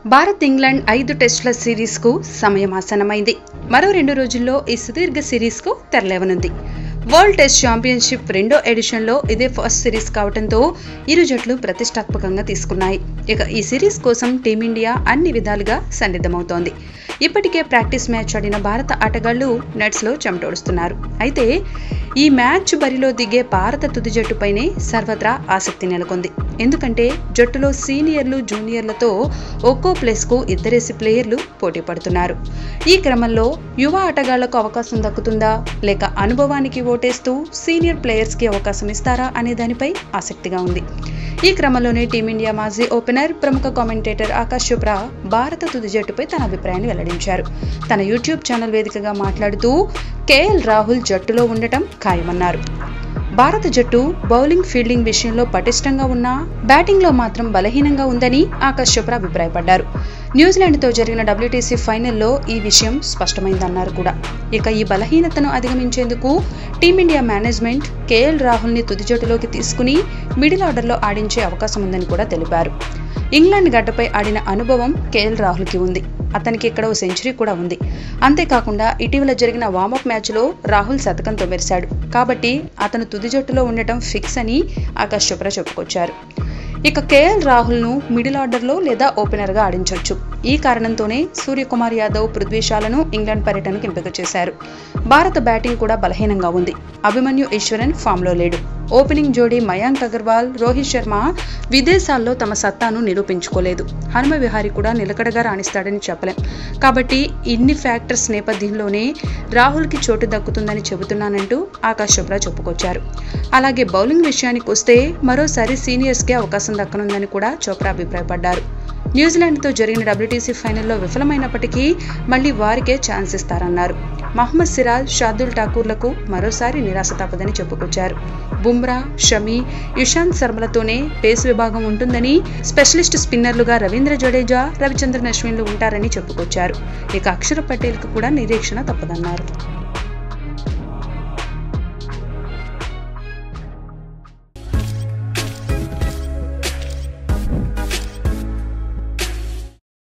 Bharat England ఐదు టెస్టుల సిరీస్కు సమయం ఆసన్నమైంది మరో రెండు రోజుల్లో ఈ సుదీర్ఘ సిరీస్కు తెరలేవనుంది వరల్డ్ టెస్ట్ ఛాంపియన్షిప్ రెండో ఎడిషన్లో ఇదే ఫస్ట్ సిరీస్ కావడంతో ఇరు జట్లు ప్రతిష్టాత్మకంగా తీసుకున్నాయి ఇక ఈ సిరీస్ కోసం టీమిండియా అన్ని విధాలుగా సన్నిద్ధమవుతోంది ఇప్పటికే ప్రాక్టీస్ మ్యాచ్ ఆడిన భారత ఆటగాళ్లు నెట్స్లో చెమటోడుస్తున్నారు అయితే ఈ మ్యాచ్ బరిలో దిగే భారత తుది జట్టుపైనే సర్వత్రా ఆసక్తి నెలకొంది ఎందుకంటే జట్టులో సీనియర్లు జూనియర్లతో ఒక్కో ప్లేస్కు ఇద్దరేసి ప్లేయర్లు పోటీ పడుతున్నారు ఈ క్రమంలో యువ ఆటగాళ్లకు అవకాశం దక్కుతుందా లేక అనుభవానికి ఓటేస్తూ సీనియర్ ప్లేయర్స్కి అవకాశం ఇస్తారా అనే దానిపై ఆసక్తిగా ఉంది ఈ క్రమంలోనే టీమిండియా మాజీ ఓపెనర్ ప్రముఖ కామెంటేటర్ ఆకాష్ చోప్రా భారత తుది జట్టుపై తన అభిప్రాయాన్ని వెల్లడించారు తన యూట్యూబ్ ఛానల్ వేదికగా మాట్లాడుతూ కేఎల్ రాహుల్ జట్టులో ఉండటం ఖాయమన్నారు భారత జట్టు బౌలింగ్ ఫీల్డింగ్ విషయంలో పటిష్టంగా ఉన్నా బ్యాటింగ్లో మాత్రం బలహీనంగా ఉందని ఆకాష్ చోప్రా అభిప్రాయపడ్డారు న్యూజిలాండ్తో జరిగిన డబ్ల్యూటీసీ ఫైనల్లో ఈ విషయం స్పష్టమైందన్నారు కూడా ఇక ఈ బలహీనతను అధిగమించేందుకు టీమిండియా మేనేజ్మెంట్ కేఎల్ రాహుల్ని తుది జట్టులోకి తీసుకుని మిడిల్ ఆర్డర్లో ఆడించే అవకాశం ఉందని కూడా తెలిపారు ఇంగ్లాండ్ గడ్డపై ఆడిన అనుభవం కేఎల్ రాహుల్కి ఉంది అతనికి ఇక్కడ ఓ సెంచరీ కూడా ఉంది అంతేకాకుండా ఇటీవల జరిగిన వార్మప్ మ్యాచ్లో రాహుల్ శతకంతో మెరిశాడు కాబట్టి అతను తుది జట్టులో ఉండటం ఫిక్స్ అని ఆకాష్ చోప్రా చెప్పుకొచ్చారు ఇక కేఎల్ రాహుల్ను మిడిల్ ఆర్డర్లో లేదా ఓపెనర్గా ఆడించవచ్చు ఈ కారణంతోనే సూర్యకుమార్ యాదవ్ పృథ్వీషాలను ఇంగ్లాండ్ పర్యటనకు ఎంపిక చేశారు భారత బ్యాటింగ్ కూడా బలహీనంగా ఉంది అభిమన్యు ఈశ్వరన్ ఫామ్లో లేడు ఓపెనింగ్ జోడీ మయాంక్ అగర్వాల్ రోహిత్ శర్మ విదేశాల్లో తమ సత్తాను నిరూపించుకోలేదు హనుమ విహారి కూడా నిలకడగా రాణిస్తాడని చెప్పలేం కాబట్టి ఇన్ని ఫ్యాక్టర్స్ నేపథ్యంలోనే రాహుల్కి చోటు దక్కుతుందని చెబుతున్నానంటూ ఆకాష్ చోప్రా చెప్పుకొచ్చారు అలాగే బౌలింగ్ విషయానికి వస్తే మరోసారి సీనియర్స్కే అవకాశం దక్కనుందని కూడా చోప్రా అభిప్రాయపడ్డారు న్యూజిలాండ్తో జరిగిన డబ్ల్యూటీసీ ఫైనల్లో విఫలమైనప్పటికీ మళ్లీ వారికే ఛాన్స్ ఇస్తారన్నారు మహమ్మద్ సిరాజ్ షాదుల్ ఠాకూర్లకు మరోసారి నిరాశ తప్పదని చెప్పుకొచ్చారు బుమ్రా షమి ఇషాంత్ శర్మలతోనే పేస్ విభాగం ఉంటుందని స్పెషలిస్ట్ స్పిన్నర్లుగా రవీంద్ర జడేజా రవిచంద్రన్ అశ్విన్లు ఉంటారని చెప్పుకొచ్చారు ఇక అక్షర పటేల్కు కూడా నిరీక్షణ తప్పదన్నారు